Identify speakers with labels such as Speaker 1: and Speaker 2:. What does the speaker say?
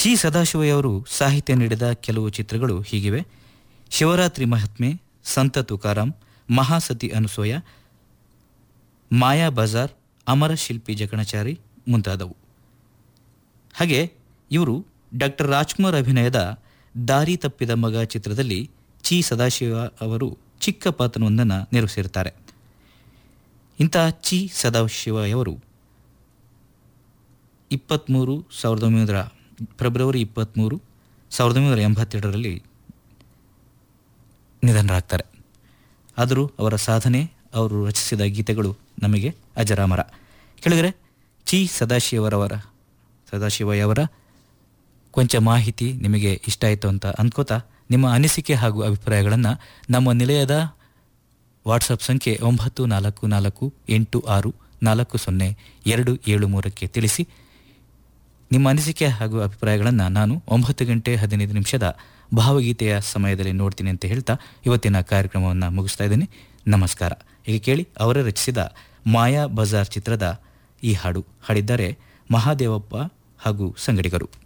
Speaker 1: ಚಿ ಸದಾಶಿವಯ್ಯವರು ಸಾಹಿತ್ಯ ನೀಡಿದ ಕೆಲವು ಚಿತ್ರಗಳು ಹೀಗಿವೆ ಶಿವರಾತ್ರಿ ಮಹಾತ್ಮೆ ಸಂತ ತುಕಾರಾಂ ಮಹಾಸತಿ ಅನುಸೂಯ ಮಾಯಾ ಬಜಾರ್ ಅಮರ ಶಿಲ್ಪಿ ಜಕಣಚಾರಿ ಮುಂತಾದವು ಹಾಗೆ ಇವರು ಡಾಕ್ಟರ್ ರಾಜ್ಕುಮಾರ್ ಅಭಿನಯದ ದಾರಿ ತಪ್ಪಿದ ಮಗ ಚಿತ್ರದಲ್ಲಿ ಚಿ ಸದಾಶಿವ ಅವರು ಚಿಕ್ಕ ಪಾತ್ರವೊಂದನ್ನು ನಿರ್ವಹಿಸಿರುತ್ತಾರೆ ಇಂಥ ಚಿ ಸದಾಶಿವಯವರು ಇಪ್ಪತ್ತ್ಮೂರು ಸಾವಿರದ ಒಂಬೈನೂರ ಫೆಬ್ರವರಿ ಇಪ್ಪತ್ತ್ಮೂರು ಸಾವಿರದ ಒಂಬೈನೂರ ಎಂಬತ್ತೆರಡರಲ್ಲಿ ನಿಧನರಾಗ್ತಾರೆ ಆದರೂ ಅವರ ಸಾಧನೆ ಅವರು ರಚಿಸಿದ ಗೀತೆಗಳು ನಮಗೆ ಅಜರಾಮರ ಕೆಳಗರೆ ಚಿ ಸದಾಶಿವರವರ ಸದಾಶಿವಯ್ಯವರ ಕೊಂಚ ಮಾಹಿತಿ ನಿಮಗೆ ಇಷ್ಟ ಆಯಿತು ಅಂತ ಅಂದ್ಕೋತಾ ನಿಮ್ಮ ಅನಿಸಿಕೆ ಹಾಗೂ ಅಭಿಪ್ರಾಯಗಳನ್ನು ನಮ್ಮ ನಿಲಯದ ವಾಟ್ಸಪ್ ಸಂಖ್ಯೆ ಒಂಬತ್ತು ನಾಲ್ಕು ನಾಲ್ಕು ಎಂಟು ಆರು ನಾಲ್ಕು ಸೊನ್ನೆ ಎರಡು ಏಳು ಮೂರಕ್ಕೆ ತಿಳಿಸಿ ನಿಮ್ಮ ಅನಿಸಿಕೆ ಹಾಗೂ ಅಭಿಪ್ರಾಯಗಳನ್ನು ನಾನು ಒಂಬತ್ತು ಗಂಟೆ ಹದಿನೈದು ನಿಮಿಷದ ಭಾವಗೀತೆಯ ಸಮಯದಲ್ಲಿ ನೋಡ್ತೀನಿ ಅಂತ ಹೇಳ್ತಾ ಇವತ್ತಿನ ಕಾರ್ಯಕ್ರಮವನ್ನು ಮುಗಿಸ್ತಾ ಇದ್ದೀನಿ ನಮಸ್ಕಾರ ಈಗ ಕೇಳಿ ಅವರೇ ರಚಿಸಿದ ಮಾಯಾ ಬಜಾರ್ ಚಿತ್ರದ ಈ ಹಾಡು ಹಾಡಿದ್ದಾರೆ ಮಹಾದೇವಪ್ಪ ಹಾಗೂ ಸಂಗಡಿಗರು